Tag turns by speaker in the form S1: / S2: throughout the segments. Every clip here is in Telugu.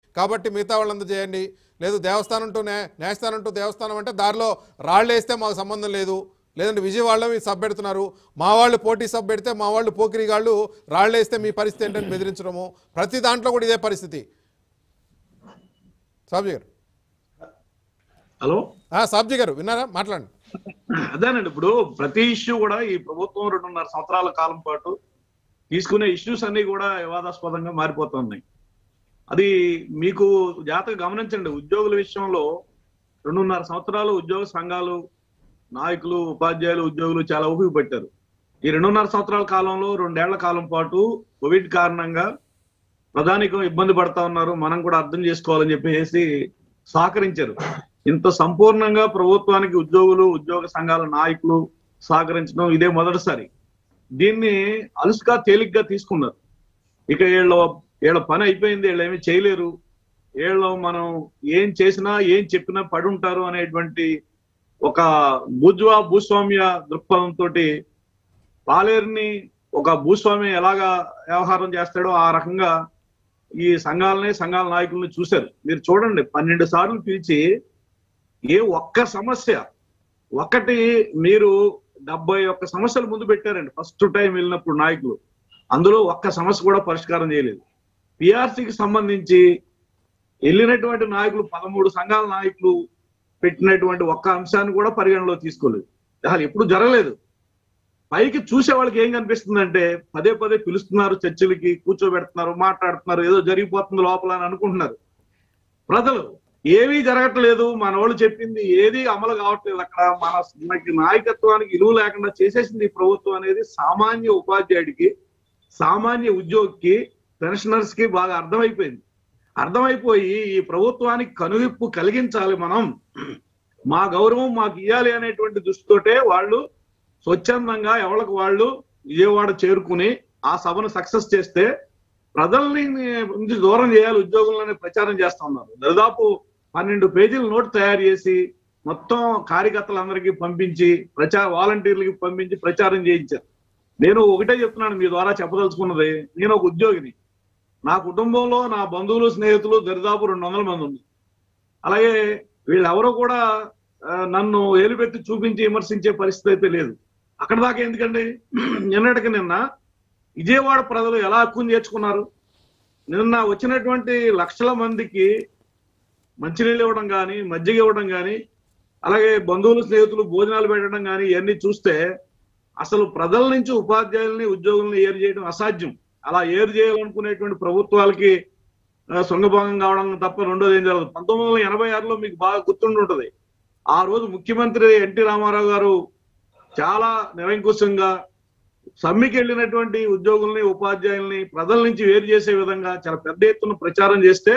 S1: కాబట్టి మిగతా వాళ్ళందరూ చేయండి లేదు దేవస్థానం టు న్యాయ న్యాయస్థానం టు దేవస్థానం అంటే దారిలో రాళ్ళు వేస్తే మాకు సంబంధం లేదు లేదంటే విజయవాడలో మీరు సబ్ పెడుతున్నారు మా వాళ్ళు పోటీ సబ్ పెడితే మా వాళ్ళు పోకిరి గాళ్ళు రాళ్ళు వేస్తే మీ పరిస్థితి ఏంటని బెదిరించడము ప్రతి దాంట్లో కూడా ఇదే పరిస్థితి సాబ్జీ గారు
S2: హలో
S1: ఆ, సాబ్జీ గారు విన్నారా మాట్లాడండి
S2: అదేనండి ఇప్పుడు ప్రతి ఇష్యూ కూడా ఈ ప్రభుత్వం రెండున్నర సంవత్సరాల కాలం పాటు తీసుకునే ఇష్యూస్ అన్ని కూడా వివాదాస్పదంగా మారిపోతున్నాయి అది మీకు జాతక గమనించండి ఉద్యోగుల విషయంలో రెండున్నర సంవత్సరాలు ఉద్యోగ సంఘాలు నాయకులు ఉపాధ్యాయులు ఉద్యోగులు చాలా ఊపిరి పెట్టారు ఈ రెండున్నర సంవత్సరాల కాలంలో రెండేళ్ల కాలం పాటు కోవిడ్ కారణంగా ప్రధానికం ఇబ్బంది పడతా ఉన్నారు మనం కూడా అర్థం చేసుకోవాలని చెప్పేసి సహకరించారు ఇంత సంపూర్ణంగా ప్రభుత్వానికి ఉద్యోగులు ఉద్యోగ సంఘాల నాయకులు సహకరించడం ఇదే మొదటిసారి దీన్ని అలుసుగా తేలిగ్గా తీసుకున్నారు ఇక వీళ్ళ వీళ్ళ పని అయిపోయింది వీళ్ళు ఏమీ చేయలేరు వీళ్ళు మనం ఏం చేసినా ఏం చెప్పినా పడి ఉంటారు అనేటువంటి ఒక బుజ్వా భూస్వామ్య దృక్పథంతో పాలేరుని ఒక భూస్వామి ఎలాగా వ్యవహారం చేస్తాడో ఆ రకంగా ఈ సంఘాలని సంఘాల నాయకుల్ని చూశారు మీరు చూడండి పన్నెండు సార్లు పిలిచి ఏ ఒక్క సమస్య ఒకటి మీరు డెబ్బై ఒక్క సమస్యలు ముందు పెట్టారండి ఫస్ట్ టైం వెళ్ళినప్పుడు నాయకులు అందులో ఒక్క సమస్య కూడా పరిష్కారం చేయలేదు పిఆర్సీకి సంబంధించి వెళ్ళినటువంటి నాయకులు పదమూడు సంఘాల నాయకులు పెట్టినటువంటి ఒక్క అంశాన్ని కూడా పరిగణలో తీసుకోలేదు అసలు ఎప్పుడు జరగలేదు పైకి చూసే వాళ్ళకి ఏం కనిపిస్తుందంటే పదే పదే పిలుస్తున్నారు చర్చలకి కూర్చోబెడుతున్నారు మాట్లాడుతున్నారు ఏదో జరిగిపోతుంది లోపల అని అనుకుంటున్నారు ప్రజలు ఏమీ జరగట్లేదు మన వాళ్ళు చెప్పింది ఏది అమలు కావట్లేదు అక్కడ మన మనకి నాయకత్వానికి ఇలువ లేకుండా చేసేసింది ఈ ప్రభుత్వం అనేది సామాన్య ఉపాధ్యాయుడికి సామాన్య ఉద్యోగికి పెన్షనర్స్ కి బాగా అర్థమైపోయింది అర్థమైపోయి ఈ ప్రభుత్వానికి కనువిప్పు కలిగించాలి మనం మా గౌరవం మాకు ఇవ్వాలి అనేటువంటి దృష్టితోటే వాళ్ళు స్వచ్ఛందంగా ఎవరికి వాళ్ళు విజయవాడ చేరుకుని ఆ సభను సక్సెస్ చేస్తే ప్రజల్ని నుంచి దూరం చేయాలి ఉద్యోగులని ప్రచారం చేస్తా ఉన్నారు దాదాపు పన్నెండు పేజీల నోట్ తయారు చేసి మొత్తం కార్యకర్తలందరికీ పంపించి ప్రచార వాలంటీర్లకి పంపించి ప్రచారం చేయించారు నేను ఒకటే చెప్తున్నాను మీ ద్వారా చెప్పదలుచుకున్నది నేను ఒక ఉద్యోగిని నా కుటుంబంలో నా బంధువులు స్నేహితులు దరిదాపు రెండు వందల మంది ఉంది అలాగే వీళ్ళెవరూ కూడా ఆ, నన్ను ఏలుపెట్టి చూపించి విమర్శించే పరిస్థితి అయితే లేదు అక్కడ దాకా ఎందుకండి నిన్నటికి నిన్న విజయవాడ ప్రజలు ఎలా హక్కును చేర్చుకున్నారు నిన్న వచ్చినటువంటి లక్షల మందికి మంచినీళ్ళు ఇవ్వడం కానీ మజ్జిగ ఇవ్వడం కానీ అలాగే బంధువులు స్నేహితులు భోజనాలు పెట్టడం కానీ ఇవన్నీ చూస్తే అసలు ప్రజల నుంచి ఉపాధ్యాయుల్ని ఉద్యోగుల్ని ఏరు చేయడం అసాధ్యం అలా ఏరు చేయాలనుకునేటువంటి ప్రభుత్వాలకి ఆ, సొంగభంగం కావడం తప్ప రెండోది ఏం జరగదు పంతొమ్మిది వందల ఎనభై ఆరులో మీకు బాగా గుర్తుండి ఉంటది ఆ రోజు ముఖ్యమంత్రి ఎన్టీ రామారావు గారు చాలా నిరంకుశంగా సమ్మెకి వెళ్ళినటువంటి ఉద్యోగుల్ని ఉపాధ్యాయుల్ని ప్రజల నుంచి వేరు చేసే విధంగా చాలా పెద్ద ఎత్తున ప్రచారం చేస్తే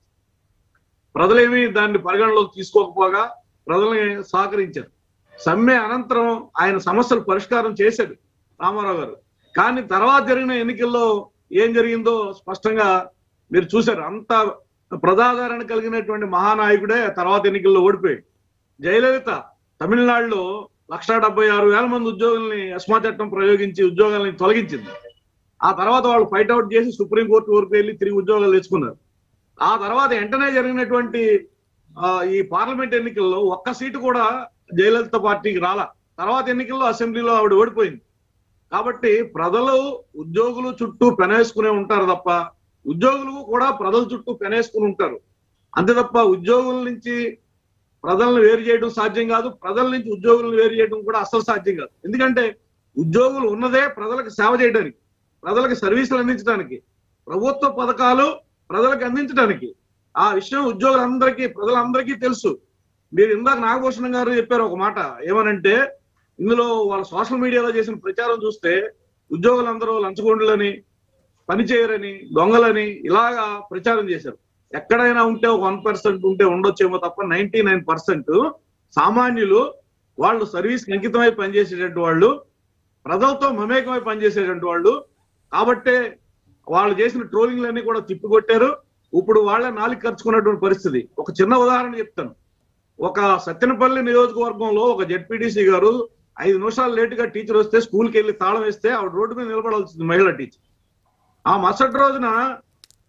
S2: ప్రజలేమి దాన్ని పరిగణలోకి తీసుకోకపోగా ప్రజల్ని సహకరించారు సమ్మె అనంతరం ఆయన సమస్యలు పరిష్కారం చేశాడు రామారావు గారు కానీ తర్వాత జరిగిన ఎన్నికల్లో ఏం జరిగిందో స్పష్టంగా మీరు చూశారు అంత ప్రజాదరణ కలిగినటువంటి మహానాయకుడే తర్వాత ఎన్నికల్లో ఓడిపోయాడు జయలలిత తమిళనాడులో లక్షా డెబ్బై ఆరు వేల మంది ఉద్యోగుల్ని అస్మా చట్టం ప్రయోగించి ఉద్యోగాలని తొలగించింది ఆ తర్వాత వాళ్ళు ఫైట్ అవుట్ చేసి సుప్రీంకోర్టు వరకు వెళ్ళి తిరిగి ఉద్యోగాలు తెచ్చుకున్నారు ఆ తర్వాత వెంటనే జరిగినటువంటి ఆ, ఈ పార్లమెంట్ ఎన్నికల్లో ఒక్క సీటు కూడా జయలలిత పార్టీకి రాలా తర్వాత ఎన్నికల్లో అసెంబ్లీలో ఆవిడ ఓడిపోయింది కాబట్టి ప్రజలు ఉద్యోగులు చుట్టూ పెనేసుకునే ఉంటారు తప్ప ఉద్యోగులు కూడా ప్రజల చుట్టూ పెనేసుకుని ఉంటారు అంతే తప్ప ఉద్యోగుల నుంచి ప్రజలను వేరు చేయడం సాధ్యం కాదు ప్రజల నుంచి ఉద్యోగులను వేరు చేయడం కూడా అస్సలు సాధ్యం కాదు ఎందుకంటే ఉద్యోగులు ఉన్నదే ప్రజలకు సేవ చేయడానికి ప్రజలకు సర్వీసులు అందించడానికి ప్రభుత్వ పథకాలు ప్రజలకు అందించడానికి ఆ విషయం ఉద్యోగులందరికీ ప్రజలందరికీ తెలుసు మీరు ఇందాక నాగభూషణం గారు చెప్పారు ఒక మాట ఏమనంటే ఇందులో వాళ్ళ సోషల్ మీడియాలో చేసిన ప్రచారం చూస్తే ఉద్యోగులందరూ లంచగొండులని పనిచేయరని దొంగలని ఇలాగా ప్రచారం చేశారు ఎక్కడైనా ఉంటే ఒక వన్ పర్సెంట్ ఉంటే ఉండొచ్చేమో తప్ప నైన్టీ నైన్ పర్సెంట్ సామాన్యులు వాళ్ళు సర్వీస్ అంకితమై పనిచేసేటటువంటి వాళ్ళు ప్రజలతో మమేకమై పనిచేసేటువంటి వాళ్ళు కాబట్టే వాళ్ళు చేసిన ట్రోలింగ్లన్నీ కూడా తిప్పికొట్టారు ఇప్పుడు వాళ్ళే నాలుగు ఖర్చుకున్నటువంటి పరిస్థితి ఒక చిన్న ఉదాహరణ చెప్తాను ఒక సత్తెనపల్లి నియోజకవర్గంలో ఒక జెడ్పీటీసీ గారు ఐదు నిమిషాలు లేటుగా టీచర్ వస్తే స్కూల్కి వెళ్ళి తాళం వేస్తే ఆవిడ రోడ్డు మీద నిలబడాల్సింది మహిళా టీచర్ ఆ మరుసటి రోజున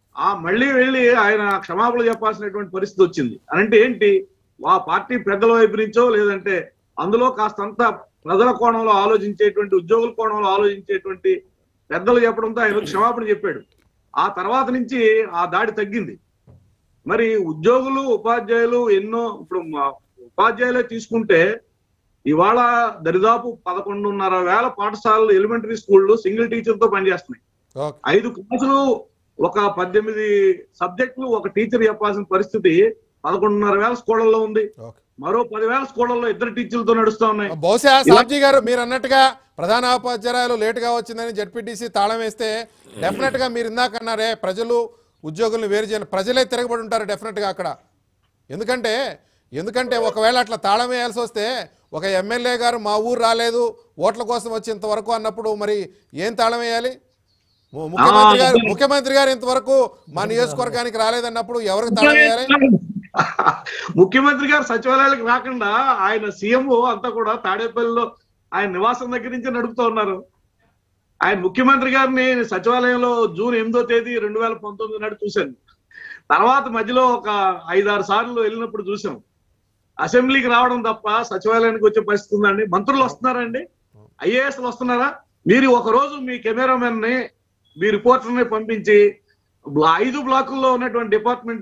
S2: ఆ మళ్ళీ వెళ్ళి ఆయన క్షమాపణ చెప్పాల్సినటువంటి పరిస్థితి వచ్చింది అంటే ఏంటి ఆ పార్టీ పెద్దల వైపు నుంచో లేదంటే అందులో కాస్తంత ప్రజల కోణంలో ఆలోచించేటువంటి ఉద్యోగుల కోణంలో ఆలోచించేటువంటి పెద్దలు చెప్పడంతో ఆయన క్షమాపణ చెప్పాడు ఆ తర్వాత నుంచి ఆ దాడి తగ్గింది మరి ఉద్యోగులు ఉపాధ్యాయులు ఎన్నో ఇప్పుడు మా ఉపాధ్యాయులే తీసుకుంటే ఇవాళ దరిదాపు పదకొండున్నర వేల పాఠశాలలు ఎలిమెంటరీ స్కూళ్ళు సింగిల్ టీచర్ తో పనిచేస్తున్నాయి
S1: ఓకే
S2: ఐదు క్లాసులు ఒక పద్దెనిమిది సబ్జెక్టులు ఒక టీచర్ చెప్పాల్సిన పరిస్థితి పదకొండున్నర వేల స్కూళ్ళల్లో ఉంది
S1: ఓకే
S2: మరో పదివేల స్కూళ్ళల్లో ఇద్దరు టీచర్లతో నడుస్తా ఉన్నాయి
S1: బహుశా సాబ్జీ గారు మీరు అన్నట్టుగా ప్రధాన ఉపాధ్యాయులు లేటుగా వచ్చిందని జడ్పీటీసీ తాళం వేస్తే డెఫినెట్ గా మీరు ఇందాక అన్నారే ప్రజలు ఉద్యోగులను వేరు చేయని ప్రజలే తిరగబడి ఉంటారు డెఫినెట్ గా అక్కడ ఎందుకంటే ఎందుకంటే ఒకవేళ అట్లా తాళం వేయాల్సి వస్తే ఒక ఎమ్మెల్యే గారు మా ఊరు రాలేదు ఓట్ల కోసం వచ్చి ఇంతవరకు అన్నప్పుడు మరి ఏం తాళం వేయాలి ము- ముఖ్యమంత్రి గారు
S2: అదే.
S1: ముఖ్యమంత్రి గారు ఇంతవరకు మా నియోజకవర్గానికి రాలేదన్నప్పుడు ఎవరికి తాళం వేయాలి
S2: ముఖ్యమంత్రి గారు సచివాలయాలకు రాకుండా ఆయన సీఎం అంతా కూడా తాడేపల్లిలో ఆయన నివాసం దగ్గర నుంచి నడుపుతూ ఉన్నారు ఆయన ముఖ్యమంత్రి గారిని సచివాలయంలో జూన్ ఎనిమిదో తేదీ రెండు వేల పంతొమ్మిది నాడు చూశాను తర్వాత మధ్యలో ఒక ఐదారు సార్లు వెళ్ళినప్పుడు చూసాం అసెంబ్లీకి రావడం తప్ప సచివాలయానికి వచ్చే పరిస్థితి ఉందండి మంత్రులు వస్తున్నారండి ఐఏఎస్లు వస్తున్నారా మీరు ఒక రోజు మీ కెమెరామెన్ ని మీ రిపోర్టర్ ని పంపించి ఐదు బ్లాకుల్లో ఉన్నటువంటి డిపార్ట్మెంట్